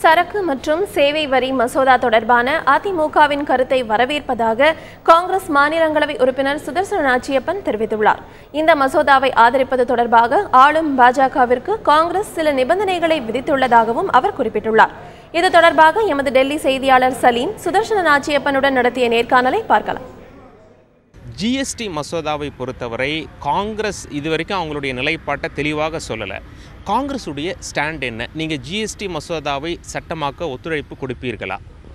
சரக்கு மற்றும் சேவை வரி மசோதா தொடர்பான அதிமுகவின் கருத்தை வரவேற்பதாக காங்கிரஸ் மாநிலங்களவை உறுப்பினர் சுதர்சன நாச்சியப்பன் தெரிவித்துள்ளார் இந்த மசோதாவை ஆதரிப்பது தொடர்பாக ஆளும் பாஜகவிற்கு காங்கிரஸ் சில நிபந்தனைகளை விதித்துள்ளதாகவும் அவர் குறிப்பிட்டுள்ளார் இது தொடர்பாக எமது டெல்லி செய்தியாளர் சலீம் சுதர்சன நாச்சியப்பனுடன் நடத்திய நேர்காணலை பார்க்கலாம் ஜிஎஸ்டி மசோதாவை பொறுத்தவரை காங்கிரஸ் இதுவரைக்கும் அவங்களுடைய நிலைப்பாட்டை தெளிவாக சொல்லலை காங்கிரஸுடைய ஸ்டாண்ட் என்ன நீங்கள் ஜிஎஸ்டி மசோதாவை சட்டமாக்க ஒத்துழைப்பு கொடுப்பீர்களா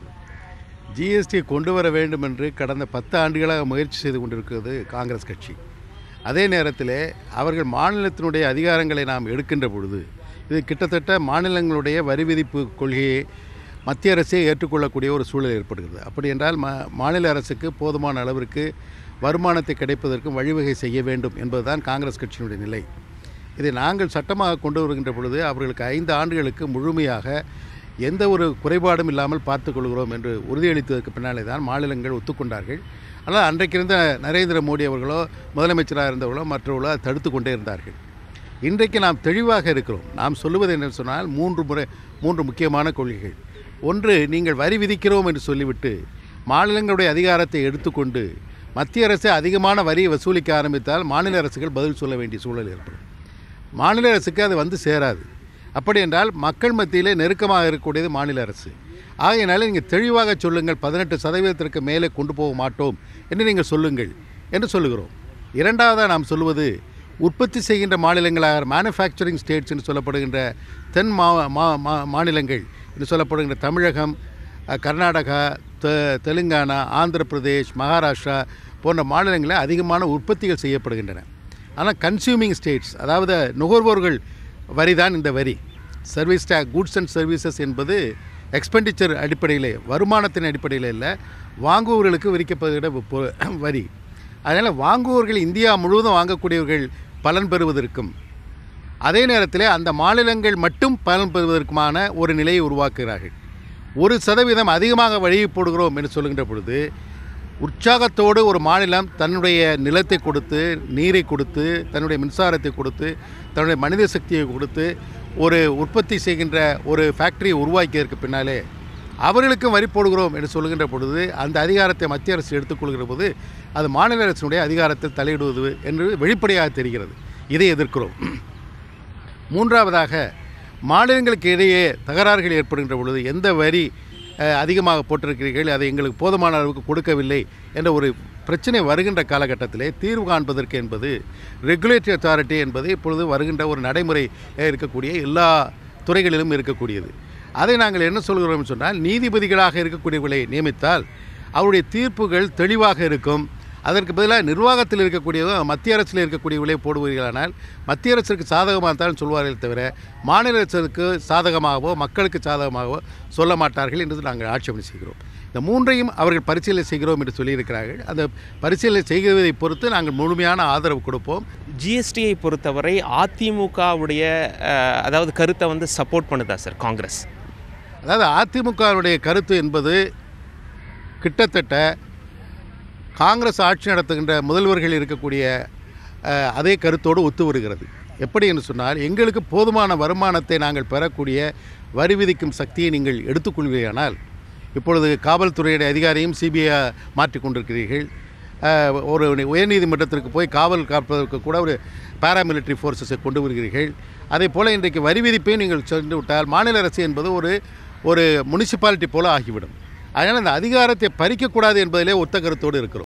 ஜிஎஸ்டி கொண்டு வர வேண்டும் என்று கடந்த பத்து ஆண்டுகளாக முயற்சி செய்து கொண்டிருக்கிறது காங்கிரஸ் கட்சி அதே நேரத்தில் அவர்கள் மாநிலத்தினுடைய அதிகாரங்களை நாம் எடுக்கின்ற பொழுது இது கிட்டத்தட்ட மாநிலங்களுடைய வரி விதிப்பு கொள்கையை மத்திய அரசே ஏற்றுக்கொள்ளக்கூடிய ஒரு சூழல் ஏற்படுகிறது அப்படி என்றால் மா மாநில அரசுக்கு போதுமான அளவிற்கு வருமானத்தை கிடைப்பதற்கும் வழிவகை செய்ய வேண்டும் என்பதுதான் காங்கிரஸ் கட்சியினுடைய நிலை இதை நாங்கள் சட்டமாக கொண்டு வருகின்ற பொழுது அவர்களுக்கு ஐந்து ஆண்டுகளுக்கு முழுமையாக எந்த ஒரு குறைபாடும் இல்லாமல் பார்த்துக் கொள்கிறோம் என்று உறுதியளித்ததற்கு பின்னாலே தான் மாநிலங்கள் ஒத்துக்கொண்டார்கள் ஆனால் அன்றைக்கு இருந்த நரேந்திர மோடி அவர்களோ முதலமைச்சராக இருந்தவர்களோ மற்றவர்களோ அதை தடுத்து கொண்டே இருந்தார்கள் இன்றைக்கு நாம் தெளிவாக இருக்கிறோம் நாம் சொல்லுவது என்னன்னு சொன்னால் மூன்று முறை மூன்று முக்கியமான கொள்கைகள் ஒன்று நீங்கள் வரி விதிக்கிறோம் என்று சொல்லிவிட்டு மாநிலங்களுடைய அதிகாரத்தை எடுத்துக்கொண்டு மத்திய அரசு அதிகமான வரியை வசூலிக்க ஆரம்பித்தால் மாநில அரசுகள் பதில் சொல்ல வேண்டிய சூழல் ஏற்படும் மாநில அரசுக்கு அது வந்து சேராது அப்படி என்றால் மக்கள் மத்தியிலே நெருக்கமாக இருக்கக்கூடியது மாநில அரசு ஆகையினால நீங்கள் தெளிவாக சொல்லுங்கள் பதினெட்டு சதவீதத்திற்கு மேலே கொண்டு போக மாட்டோம் என்று நீங்கள் சொல்லுங்கள் என்று சொல்லுகிறோம் இரண்டாவதாக நாம் சொல்லுவது உற்பத்தி செய்கின்ற மாநிலங்களாக மேனுஃபேக்சரிங் ஸ்டேட்ஸ் என்று சொல்லப்படுகின்ற தென் மா மா- மா- மாநிலங்கள் என்று சொல்லப்படுகின்ற தமிழகம் அஹ், கர்நாடகா தெ தெலுங்கானா ஆந்திர பிரதேஷ் மகாராஷ்டிரா போன்ற மாநிலங்களில் அதிகமான உற்பத்திகள் செய்யப்படுகின்றன ஆனால் கன்சியூமிங் ஸ்டேட்ஸ் அதாவது நுகர்வோர்கள் வரி தான் இந்த வரி சர்வீஸ் டே குட்ஸ் அண்ட் சர்வீசஸ் என்பது எக்ஸ்பெண்டிச்சர் அடிப்படையில் வருமானத்தின் அடிப்படையில் இல்லை வாங்குபவர்களுக்கு விதிக்கப்படுகிற பொ- வரி அதனால் வாங்குவோர்கள் இந்தியா முழுவதும் வாங்கக்கூடியவர்கள் பலன் பெறுவதற்கும் அதே நேரத்தில் அந்த மாநிலங்கள் மட்டும் பலன் பெறுவதற்குமான ஒரு நிலையை உருவாக்குகிறார்கள் ஒரு சதவீதம் அதிகமாக வழியை போடுகிறோம் என்று சொல்லுகின்ற பொழுது உற்சாகத்தோடு ஒரு மாநிலம் தன்னுடைய நிலத்தை கொடுத்து நீரை கொடுத்து தன்னுடைய மின்சாரத்தை கொடுத்து தன்னுடைய மனித சக்தியை கொடுத்து ஒரு உற்பத்தி செய்கின்ற ஒரு ஃபேக்டரியை உருவாக்கியதற்கு பின்னாலே அவர்களுக்கும் வரி போடுகிறோம் என்று சொல்லுகின்ற பொழுது அந்த அதிகாரத்தை மத்திய அரசு எடுத்துக்கொள்கிற போது அது மாநில அரசினுடைய அதிகாரத்தில் தலையிடுவது என்று வெளிப்படையாக தெரிகிறது இதை எதிர்க்கிறோம் மூன்றாவதாக மாநிலங்களுக்கு இடையே தகராறுகள் ஏற்படுகின்ற பொழுது எந்த வரி அஹ், அதிகமாக போட்டிருக்கிறீர்கள் அதை எங்களுக்கு போதுமான அளவுக்கு கொடுக்கவில்லை என்ற ஒரு பிரச்சனை வருகின்ற காலகட்டத்திலே தீர்வு காண்பதற்கு என்பது ரெகுலேட்டரி அத்தாரிட்டி என்பது இப்பொழுது வருகின்ற ஒரு நடைமுறை இருக்கக்கூடிய எல்லா துறைகளிலும் இருக்கக்கூடியது அதை நாங்கள் என்ன சொல்கிறோம் சொன்னால் நீதிபதிகளாக இருக்கக்கூடியவர்களை நியமித்தால் அவருடைய தீர்ப்புகள் தெளிவாக இருக்கும் அதற்கு பதிலாக நிர்வாகத்தில் இருக்கக்கூடியதும் மத்திய அரசில் இருக்கக்கூடியவர்களே போடுவீர்களானால் மத்திய அரசுக்கு சாதகமாக தான் சொல்வார்கள் தவிர மாநில அரசுக்கு சாதகமாகவோ மக்களுக்கு சாதகமாகவோ சொல்ல மாட்டார்கள் என்று நாங்கள் ஆட்சேபனை செய்கிறோம் இந்த மூன்றையும் அவர்கள் பரிசீலனை செய்கிறோம் என்று சொல்லியிருக்கிறார்கள் அந்த பரிசீலனை செய்கிறதை பொறுத்து நாங்கள் முழுமையான ஆதரவு கொடுப்போம் ஜிஎஸ்டியை பொறுத்தவரை அதிமுகவுடைய அஹ், அதாவது கருத்தை வந்து சப்போர்ட் பண்ணுதா சார் காங்கிரஸ் அதாவது அதிமுகவுடைய கருத்து என்பது கிட்டத்தட்ட காங்கிரஸ் ஆட்சி நடத்துகின்ற முதல்வர்கள் இருக்கக்கூடிய அஹ், அதே கருத்தோடு ஒத்து வருகிறது எப்படி என்று சொன்னால் எங்களுக்கு போதுமான வருமானத்தை நாங்கள் பெறக்கூடிய வரி விதிக்கும் சக்தியை நீங்கள் எடுத்துக்கொள்வீர்களானால் இப்பொழுது காவல்துறையுடைய அதிகாரியும் சிபிஐ மாற்றிக் கொண்டிருக்கிறீர்கள் அஹ், ஒரு உயர்நீதிமன்றத்திற்கு போய் காவல் காப்பதற்கு கூட ஒரு பாராமிலிட்டரி ஃபோர்ஸஸை கொண்டு வருகிறீர்கள் அதே போல் இன்றைக்கு வரி விதிப்பையும் நீங்கள் சென்று விட்டால் மாநில அரசு என்பது ஒரு ஒரு முனிசிபாலிட்டி போல ஆகிவிடும் அதனால் அந்த அதிகாரத்தை பறிக்கக்கூடாது என்பதிலே ஒத்த கருத்தோடு இருக்கிறோம்